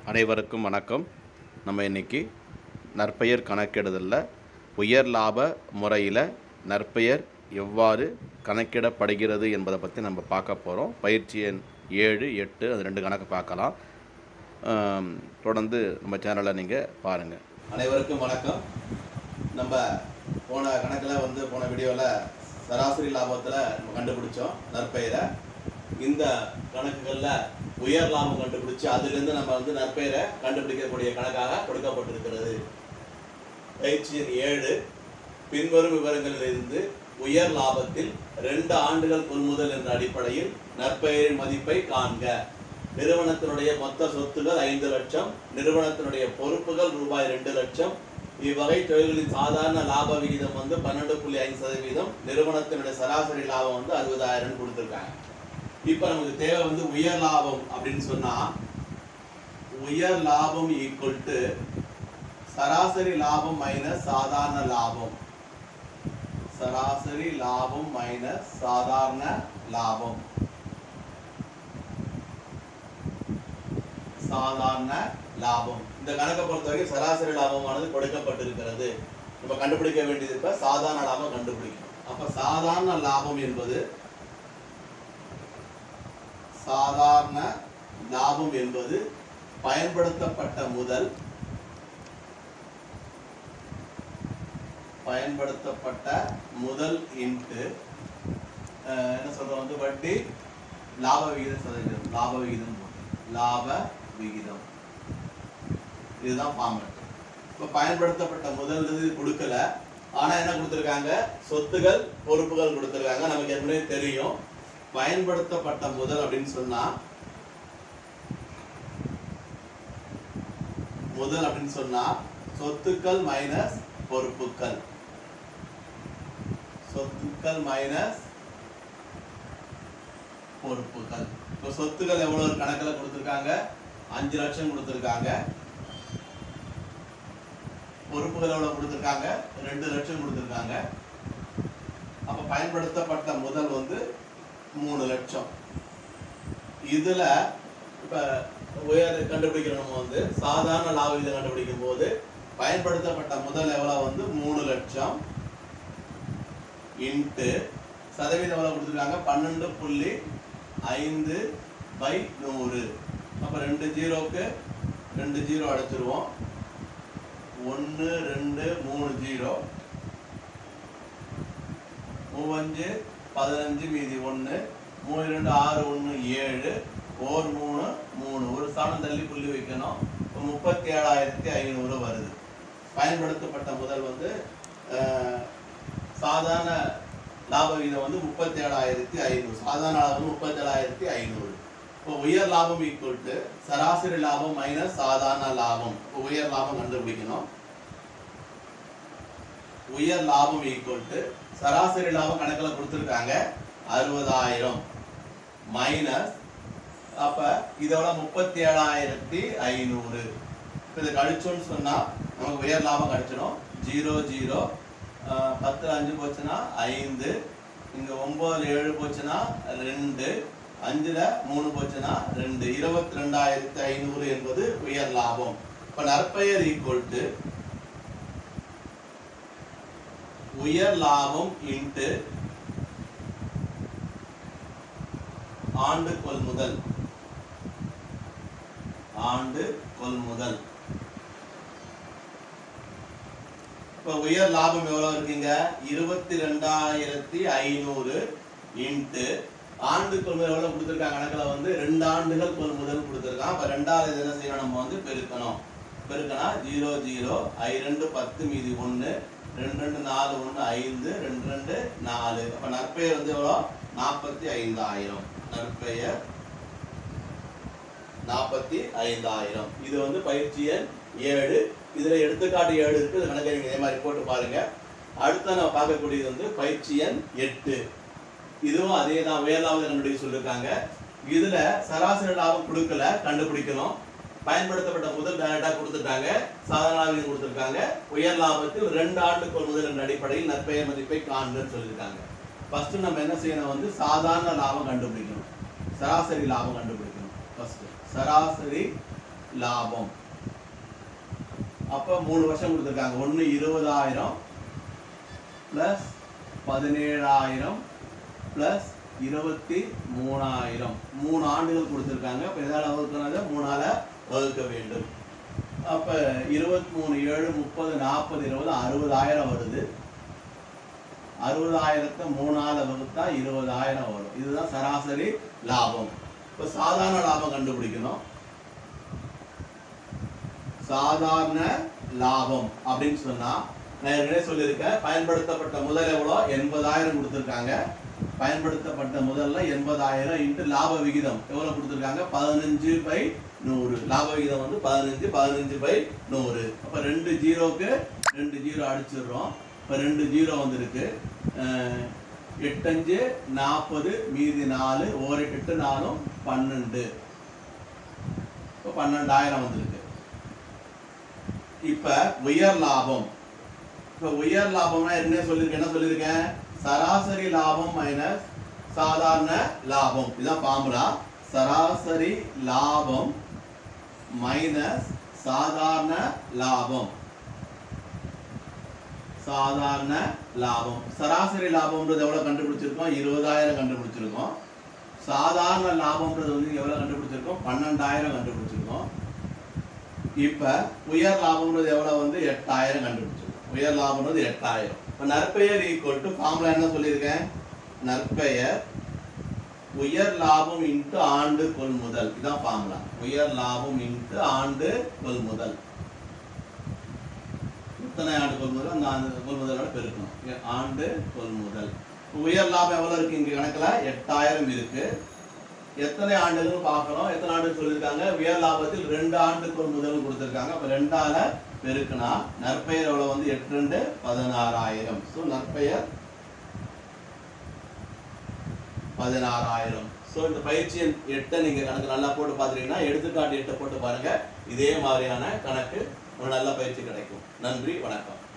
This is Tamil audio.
அனைவருக்கும் வணக்கம் நம்ம இன்னைக்கு நற்பெயர் கணக்கிடுதலில் உயர் லாப முறையில் நற்பெயர் எவ்வாறு கணக்கிடப்படுகிறது என்பதை பற்றி நம்ம பார்க்க போகிறோம் பயிற்சி எண் ஏழு எட்டு அது ரெண்டு கணக்கு பார்க்கலாம் ஆம், தொடர்ந்து நம்ம சேனலை நீங்கள் பாருங்கள் அனைவருக்கும் வணக்கம் நம்ம போன கணக்கில் வந்து போன வீடியோவில் சராசரி லாபத்தில் நம்ம கண்டுபிடிச்சோம் நற்பெயரை இந்த கணக்குகளில் உயர் லாபம் கண்டுபிடிச்சு அதிலிருந்து நம்ம வந்து நற்பெயரை கண்டுபிடிக்கக்கூடிய கணக்காக கொடுக்கப்பட்டிருக்கிறது பயிற்சி எண் ஏழு பின்வரும் விவரங்களிலிருந்து உயர் லாபத்தில் ரெண்டு ஆண்டுகள் கொள்முதல் என்ற அடிப்படையில் நற்பெயரின் மதிப்பை காண்க நிறுவனத்தினுடைய மொத்த சொத்துகள் ஐந்து லட்சம் நிறுவனத்தினுடைய பொறுப்புகள் ரூபாய் ரெண்டு லட்சம் இவ்வகை தொழில்களின் சாதாரண லாப விகிதம் வந்து பன்னெண்டு புள்ளி ஐந்து சதவீதம் நிறுவனத்தினுடைய சராசரி லாபம் வந்து அறுபதாயிரம் கொடுத்துருக்காங்க இப்போ நமக்கு தேவை வந்து உயர் லாபம் அப்படின்னு சொன்னா உயர் லாபம் ஈக்குவல் டு சராசரி லாபம் மைனஸ் சாதாரண லாபம் சராசரி லாபம் மைனஸ் சாதாரண லாபம் சாதாரண லாபம் இந்த கணக்கை பொறுத்தவரைக்கும் சராசரி லாபமானது கொடுக்கப்பட்டிருக்கிறது நம்ம கண்டுபிடிக்க வேண்டியது இப்ப சாதாரண லாபம் கண்டுபிடிக்கணும் அப்ப சாதாரண லாபம் என்பது சாதாரண லாபம் என்பது பயன்படுத்தப்பட்ட முதல் பயன்படுத்தப்பட்ட முதல் இன்ட்டு என்ன சொல்றோம் வந்து வட்டி லாப விகிதம் சதவீதம் லாப விகிதம் போட்டு. லாப விகிதம் இதுதான் ஃபார்மட் இப்போ பயன்படுத்தப்பட்ட முதல் இது கொடுக்கல ஆனா என்ன கொடுத்துருக்காங்க சொத்துகள் பொறுப்புகள் கொடுத்துருக்காங்க நமக்கு ஏற்கனவே தெரியும் பயன்படுத்தப்பட்ட முதல் அப்படின்னு சொன்னா முதல் அப்படின்னு சொன்னா சொத்துக்கள் மைனஸ் பொறுப்புகள் சொத்துக்கள் மைனஸ் பொறுப்புகள் இப்போ சொத்துக்கள் எவ்வளவு கணக்கில் கொடுத்துருக்காங்க அஞ்சு லட்சம் கொடுத்துருக்காங்க பொறுப்புகள் எவ்வளவு கொடுத்துருக்காங்க ரெண்டு லட்சம் கொடுத்துருக்காங்க அப்ப பயன்படுத்தப்பட்ட முதல் வந்து மூணு லட்சம் இதுல இப்ப உயர் கண்டுபிடிக்கிறோம் நம்ம வந்து சாதாரண லாப விகிதம் கண்டுபிடிக்கும் போது பயன்படுத்தப்பட்ட முதல் எவ்வளவு வந்து மூணு லட்சம் இன்ட்டு சதவீதம் எவ்வளவு கொடுத்துருக்காங்க பன்னெண்டு புள்ளி ஐந்து பை நூறு அப்ப ரெண்டு ஜீரோக்கு ரெண்டு ஜீரோ அடைச்சிருவோம் ஒன்று ரெண்டு மூணு ஜீரோ மூவஞ்சு பதினஞ்சு மீதி ஒன்று மூணு ரெண்டு ஆறு ஒன்று ஏழு ஓர் மூணு மூணு ஒரு ஸ்தானம் தள்ளி புள்ளி வைக்கணும் இப்போ முப்பத்தி ஏழாயிரத்தி ஐநூறு வருது பயன்படுத்தப்பட்ட முதல் வந்து அஹ், சாதாரண லாப விகிதம் வந்து முப்பத்தி ஏழாயிரத்தி ஐநூறு சாதாரண லாபம் வந்து முப்பத்தி ஏழாயிரத்தி ஐநூறு இப்போ உயர் லாபம் ஈக்குவல் டு சராசரி லாபம் மைனஸ் சாதாரண லாபம் இப்போ உயர் லாபம் கண்டுபிடிக்கணும் உயர் லாபம் ஈக்குவல் டு சராசரி லாபம் கணக்கில் கொடுத்துருக்காங்க அறுபதாயிரம் மைனஸ் அப்ப இதோட முப்பத்தி ஏழாயிரத்தி ஐநூறு இப்போ இதை கழிச்சோன்னு சொன்னா நமக்கு உயர் லாபம் கிடைச்சிடும் ஜீரோ ஜீரோ பத்து அஞ்சு போச்சுன்னா ஐந்து இங்க ஒன்பதுல ஏழு போச்சுன்னா ரெண்டு அஞ்சுல மூணு போச்சுன்னா ரெண்டு இருபத்தி ரெண்டாயிரத்தி ஐநூறு என்பது உயர் லாபம் இப்ப நற்பெயர் ஈக்குவல் டு உயர் லாபம் இன்ட்டு ஆண்டு கொள்முதல் ஆண்டு கொள்முதல் இப்ப உயர் லாபம் எவ்வளவு இருக்குங்க இருபத்தி ரெண்டாயிரத்தி ஐநூறு இன்ட்டு ஆண்டு கொள்முதல் எவ்வளவு கொடுத்துருக்காங்க கணக்குல வந்து ரெண்டு ஆண்டுகள் கொள்முதல் கொடுத்துருக்கான் அப்ப ரெண்டாவது இது என்ன செய்யணும் நம்ம வந்து பெருக்கணும் பெருக்கனா ஜீரோ ஜீரோ ஐ ரெண்டு பத்து மீதி ஒன்று ரெண்டு ரெண்டு நாலு ஒன்று ஐந்து ரெண்டு ரெண்டு நாலு அப்ப நற்பெயர் வந்து எவ்வளோ நாற்பத்தி ஐந்தாயிரம் நற்பெயர் நாற்பத்தி ஐந்தாயிரம் இது வந்து பயிற்சி எண் ஏழு இதுல எடுத்துக்காட்டு ஏழு இருக்கு இது கணக்கை நீங்க இதே மாதிரி போட்டு பாருங்க அடுத்த நம்ம பார்க்கக்கூடியது வந்து பயிற்சி எண் எட்டு இதுவும் அதே தான் வேளாவது கண்டுபிடிக்க சொல்லியிருக்காங்க இதுல சராசரி லாபம் கொடுக்கல கண்டுபிடிக்கணும் பயன்படுத்தப்பட்ட முதல் டைரக்டா கொடுத்துட்டாங்க சாதாரண லாபம் கொடுத்துருக்காங்க உயர் லாபத்தில் ரெண்டு ஆண்டு கொள்முதல் என்ற அடிப்படையில் நற்பெயர் மதிப்பை காண்கன்னு சொல்லியிருக்காங்க ஃபர்ஸ்ட் நம்ம என்ன செய்யணும் வந்து சாதாரண லாபம் கண்டுபிடிக்கணும் சராசரி லாபம் கண்டுபிடிக்கணும் ஃபர்ஸ்ட் சராசரி லாபம் அப்போ மூணு வருஷம் கொடுத்துருக்காங்க ஒன்று இருபதாயிரம் ப்ளஸ் பதினேழாயிரம் ப்ளஸ் இருபத்தி மூணாயிரம் மூணு ஆண்டுகள் கொடுத்துருக்காங்க இப்போ எதால் வகுக்கிறது மூணால் வகுக்க வேண்டும் அப்போ இருபத்தி மூணு ஏழு முப்பது நாற்பது இருபது அறுபதாயிரம் வருது அறுபதாயிரத்தை மூணால வகுத்தா இருபதாயிரம் வரும் இதுதான் சராசரி லாபம் இப்போ சாதாரண லாபம் கண்டுபிடிக்கணும் சாதாரண லாபம் அப்படின்னு சொன்னா நான் ஏற்கனவே சொல்லியிருக்கேன் பயன்படுத்தப்பட்ட முதல் எவ்வளோ எண்பதாயிரம் கொடுத்துருக்காங்க பயன்படுத்தப்பட்ட முதல்ல எண்பதாயிரம் இன்ட்டு லாப விகிதம் எவ்வளோ கொடுத்துருக்காங்க பதினஞ்சு பை நூறு லாப விகிதம் வந்து பதினஞ்சு பதினஞ்சு பை நூறு அப்போ ரெண்டு ஜீரோக்கு ரெண்டு ஜீரோ அடிச்சிடுறோம் இப்போ ரெண்டு ஜீரோ வந்திருக்கு அஹ், எட்டஞ்சு நாற்பது மீதி நாலு ஒரு எட்டு நாலும் பன்னெண்டு இப்போ பன்னெண்டாயிரம் வந்திருக்கு இப்ப உயர் லாபம் இப்ப உயர் லாபம்னா என்ன சொல்லியிருக்கேன் என்ன சொல்லியிருக்கேன் சராசரி லாபம் மைனஸ் சாதாரண லாபம் இதுதான் ஃபார்முலா சராசரி லாபம் மைனஸ் சாதாரண லாபம் சாதாரண லாபம் சராசரி லாபம்ன்றது எவ்வளவு கண்டுபிடிச்சிருக்கோம் இருபதாயிரம் கண்டுபிடிச்சிருக்கோம் சாதாரண லாபம்ன்றது வந்து எவ்வளவு கண்டுபிடிச்சிருக்கோம் பன்னெண்டாயிரம் கண்டுபிடிச்சிருக்கோம் இப்ப உயர் லாபம்ன்றது எவ்வளவு வந்து எட்டாயிரம் கண்டுபிடிச்சிருக்கோம் உயர் லாபம்ன்றது எட்டாயிரம் இப்போ நற்பெயர் ஈக்குவல் டு ஃபார்முலா என்ன சொல்லியிருக்கேன் நற்பெயர் உயர் லாபம் இன்ட்டு ஆண்டு கொள்முதல் இதான் ஃபார்முலா உயர் லாபம் இன்ட்டு ஆண்டு கொள்முதல் எத்தனை ஆண்டு கொள்முதல் அந்த ஆண்டு கொள்முதலோட பெருக்கணும் இங்க ஆண்டு கொள்முதல் உயர் லாபம் எவ்வளவு இருக்கு இங்க கணக்குல எட்டாயிரம் இருக்கு எத்தனை ஆண்டுகள் பார்க்கணும் எத்தனை ஆண்டு சொல்லியிருக்காங்க உயர் லாபத்தில் ரெண்டு ஆண்டு கொள்முதல் கொடுத்திருக்காங்க அப்ப ரெண்டால பெருக்குனா நற்பெயர் எவ்வளவு வந்து எட்டு ரெண்டு பதினாறாயிரம் ஸோ நற்பெயர் பதினாறாயிரம் ஸோ இந்த பயிற்சி எண் எட்டை நீங்க கணக்கு நல்லா போட்டு பார்த்துட்டீங்கன்னா எடுத்துக்காட்டு எட்டை போட்டு பாருங்க இதே மாதிரியான கணக்கு ஒரு நல்ல பயிற்சி கிடைக்கும் நன்றி வணக்கம்